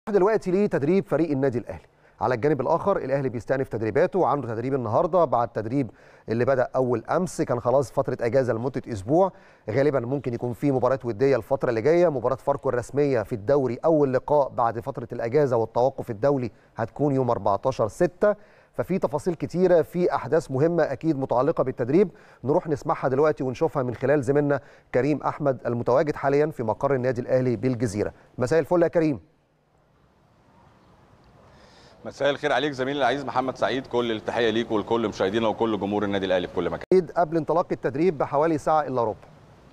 دلوقتي لتدريب فريق النادي الاهلي على الجانب الاخر الاهلي بيستأنف تدريباته وعنده تدريب النهارده بعد تدريب اللي بدا اول امس كان خلاص فتره اجازه لمده اسبوع غالبا ممكن يكون في مباراه وديه الفتره اللي جايه مباراه فاركو الرسميه في الدوري اول لقاء بعد فتره الاجازه والتوقف الدولي هتكون يوم 14 6 ففي تفاصيل كتيره في احداث مهمه اكيد متعلقه بالتدريب نروح نسمعها دلوقتي ونشوفها من خلال زميلنا كريم احمد المتواجد حاليا في مقر النادي الاهلي بالجزيره مساء الفل يا كريم مساء الخير عليك زميلي العزيز محمد سعيد كل التحيه ليك ولكل مشاهدينا وكل جمهور النادي الاهلي في كل مكان اكيد قبل انطلاق التدريب بحوالي ساعه الا ربع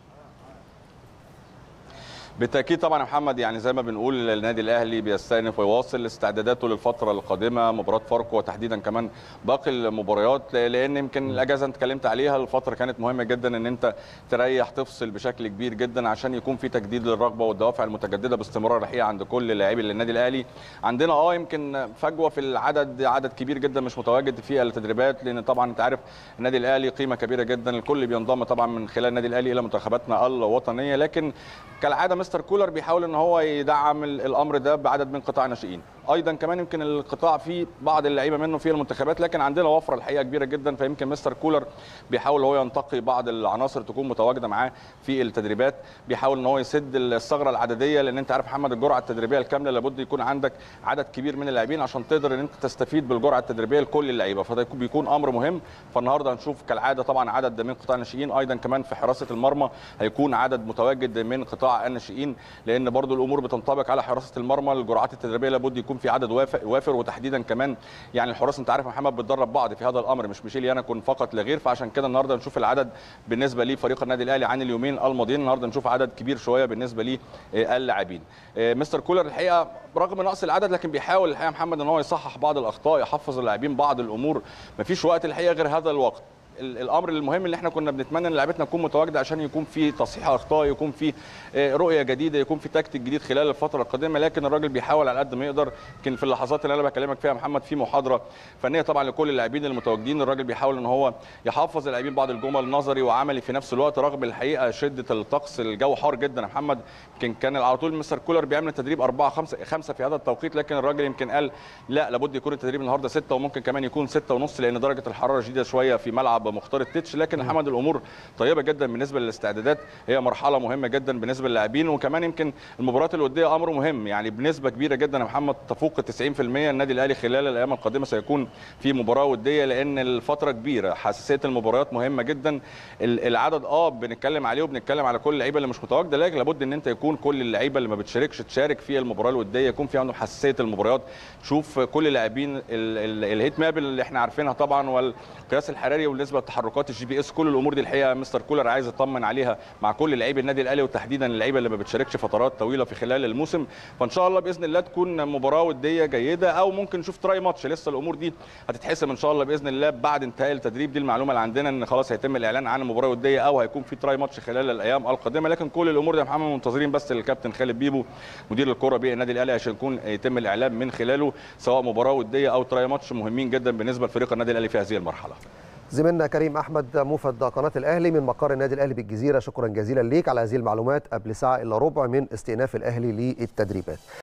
بالتاكيد طبعا يا محمد يعني زي ما بنقول النادي الاهلي بيستأنف ويواصل استعداداته للفتره القادمه مباراه فاركو وتحديدا كمان باقي المباريات لان يمكن الاجازه انت اتكلمت عليها الفتره كانت مهمه جدا ان انت تريح تفصل بشكل كبير جدا عشان يكون في تجديد للرغبه والدوافع المتجدده باستمرار الحقيقه عند كل لاعبي النادي الاهلي عندنا اه يمكن فجوه في العدد عدد كبير جدا مش متواجد في التدريبات لان طبعا انت عارف النادي الاهلي قيمه كبيره جدا الكل بينضم طبعا من خلال النادي الاهلي الى منتخباتنا الوطنيه لكن كالعاده مستر كولر بيحاول ان هو يدعم الامر ده بعدد من قطاع الناشئين ايضا كمان يمكن القطاع فيه بعض اللعيبه منه في المنتخبات لكن عندنا وفره الحقيقه كبيره جدا فيمكن مستر كولر بيحاول هو ينتقي بعض العناصر تكون متواجده معاه في التدريبات بيحاول ان هو يسد الثغره العدديه لان انت عارف محمد الجرعه التدريبيه الكامله لابد يكون عندك عدد كبير من اللاعبين عشان تقدر ان انت تستفيد بالجرعه التدريبيه لكل اللعيبه فده بيكون امر مهم فالنهارده هنشوف كالعاده طبعا عدد من قطاع الناشئين ايضا كمان في حراسه المرمى هيكون عدد متواجد من قطاع الناشئين لان برضو الامور بتنطبق على حراسه المرمى الجرعات التدريبيه لابد يكون في عدد وافر وتحديدا كمان يعني الحراس انت عارف محمد بتدرب بعض في هذا الامر مش ميشيل انا كن فقط لا غير فعشان كده النهارده نشوف العدد بالنسبه لفريق النادي الاهلي عن اليومين الماضيين النهارده نشوف عدد كبير شويه بالنسبه للاعبين مستر كولر الحقيقه رغم نقص العدد لكن بيحاول الحقيقه محمد ان هو يصحح بعض الاخطاء يحفظ اللاعبين بعض الامور مفيش وقت الحقيقه غير هذا الوقت الامر المهم اللي احنا كنا بنتمنى ان لعيبتنا تكون متواجده عشان يكون في تصحيح اخطاء يكون في رؤيه جديده يكون في تكتيك جديد خلال الفتره القادمه لكن الراجل بيحاول على قد ما يقدر يمكن في اللحظات اللي انا بكلمك فيها محمد في محاضره فنيه طبعا لكل اللاعبين المتواجدين الراجل بيحاول ان هو يحفظ اللاعبين بعض الجمل نظري وعملي في نفس الوقت رغم الحقيقه شده الطقس الجو حار جدا يا محمد يمكن كان على طول مستر كولر بيعمل تدريب 4 5 5 في هذا التوقيت لكن الراجل يمكن قال لا لابد يكون التدريب النهارده 6 وممكن كمان يكون 6 ونص لان درجه الحراره شديده شويه في ملعب مختار التتش لكن محمد الامور طيبه جدا بالنسبه للاستعدادات هي مرحله مهمه جدا بالنسبه للاعبين وكمان يمكن المباريات الوديه امر مهم يعني بنسبه كبيره جدا يا محمد تفوق 90% النادي الاهلي خلال الايام القادمه سيكون في مباراه وديه لان الفتره كبيره حساسيه المباريات مهمه جدا العدد اه بنتكلم عليه وبنتكلم على كل اللعيبه اللي مش متواجده لكن لابد ان انت يكون كل اللعيبه اللي ما بتشاركش تشارك في المباراه الوديه يكون في عندهم حساسيه المباريات شوف كل اللاعبين الهيت ماب اللي احنا عارفينها طبعا والقياس الحراري وبالنسبه لتحركات الجي بي اس كل الامور دي الحقيقه مستر كولر عايز يطمن عليها مع كل لعيبه النادي الاهلي وتحديدا اللعيبه اللي ما بتشاركش فترات طويله في خلال الموسم فان شاء الله باذن الله تكون مباراه وديه جيده او ممكن نشوف تراي ماتش لسه الامور دي هتتحسم ان شاء الله باذن الله بعد انتهاء التدريب دي المعلومه اللي عندنا ان خلاص هيتم الاعلان عن مباراه وديه او هيكون في تراي ماتش خلال الايام القادمه لكن كل الامور دي يا محمد منتظرين بس الكابتن خالد بيبو مدير الكره بالنادي الاهلي عشان يكون يتم الاعلان من خلاله سواء مباراه وديه او تراي ماتش مهمين جدا بالنسبه لفريق النادي الاهلي في هذه المرحله زميلنا كريم احمد موفد قناه الاهلي من مقر النادي الاهلي بالجزيره شكرا جزيلا ليك على هذه المعلومات قبل ساعه الا ربع من استئناف الاهلي للتدريبات